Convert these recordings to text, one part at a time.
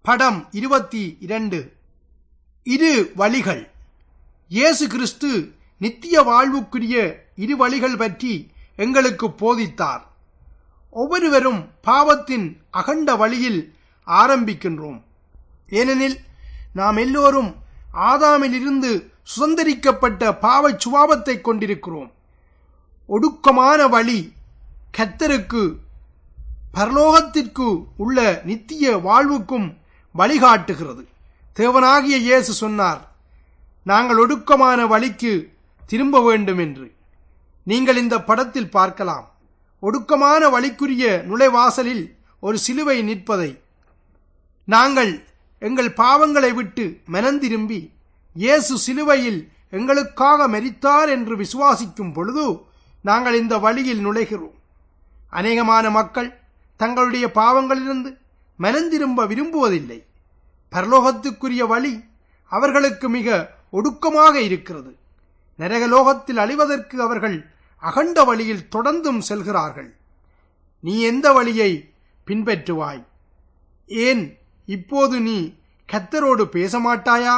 படம் இருபத்தி இரண்டு இரு வழிகள் இயேசு கிறிஸ்து நித்திய வாழ்வுக்குரிய இரு வழிகள் பற்றி எங்களுக்கு போதித்தார் ஒவ்வொருவரும் பாவத்தின் அகண்ட வழியில் ஆரம்பிக்கின்றோம் ஏனெனில் நாம் எல்லோரும் ஆதாமிலிருந்து சுதந்திரிக்கப்பட்ட பாவச் சுபாவத்தை கொண்டிருக்கிறோம் ஒடுக்கமான வழி கத்தருக்கு பரலோகத்திற்கு உள்ள நித்திய வாழ்வுக்கும் வழிகாட்டுகிறது தேவனாகிய இயேசு சொன்னார் நாங்கள் ஒடுக்கமான வழிக்கு திரும்ப வேண்டும் என்று நீங்கள் இந்த படத்தில் பார்க்கலாம் ஒடுக்கமான வழிக்குரிய நுழைவாசலில் ஒரு சிலுவை நிற்பதை நாங்கள் எங்கள் பாவங்களை விட்டு மனந்திரும்பி இயேசு சிலுவையில் எங்களுக்காக மரித்தார் என்று விசுவாசிக்கும் பொழுது நாங்கள் இந்த வழியில் நுழைகிறோம் அநேகமான மக்கள் தங்களுடைய பாவங்களிலிருந்து மனந்திரும்ப விரும்புவதில்லை பரலோகத்துக்குரிய வழி அவர்களுக்கு மிக ஒடுக்கமாக இருக்கிறது நரகலோகத்தில் அழிவதற்கு அவர்கள் அகண்ட வழியில் தொடர்ந்தும் செல்கிறார்கள் நீ எந்த வழியை பின்பற்றுவாய் ஏன் இப்போது நீ கத்தரோடு பேச மாட்டாயா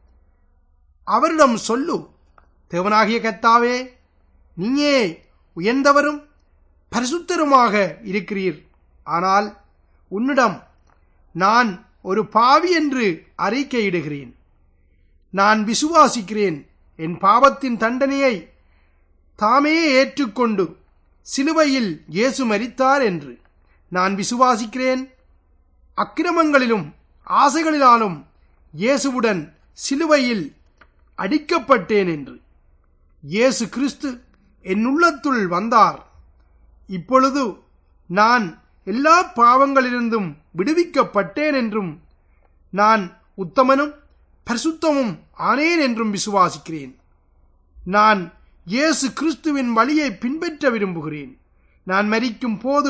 அவரிடம் சொல்லு தேவனாகிய கத்தாவே நீயே உயர்ந்தவரும் பரிசுத்தருமாக இருக்கிறீர் ஆனால் உன்னிடம் நான் ஒரு பாவி என்று அறிக்கையிடுகிறேன் நான் விசுவாசிக்கிறேன் என் பாவத்தின் தண்டனையை தாமே ஏற்றுக்கொண்டு சிலுவையில் இயேசு மரித்தார் என்று நான் விசுவாசிக்கிறேன் அக்கிரமங்களிலும் ஆசைகளினாலும் இயேசுவுடன் சிலுவையில் அடிக்கப்பட்டேன் என்று இயேசு கிறிஸ்து என் உள்ளத்துள் வந்தார் இப்பொழுது நான் எல்லா பாவங்களிலிருந்தும் விடுவிக்கப்பட்டேன் என்றும் நான் உத்தமனும் பரிசுத்தமும் ஆனேன் என்றும் விசுவாசிக்கிறேன் நான் இயேசு கிறிஸ்துவின் வழியை பின்பற்ற விரும்புகிறேன் நான் மரிக்கும் போது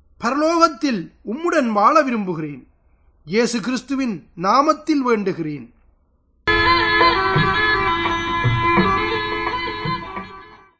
பரலோகத்தில் உம்முடன் வாழ விரும்புகிறேன் இயேசு கிறிஸ்துவின் நாமத்தில் வேண்டுகிறேன்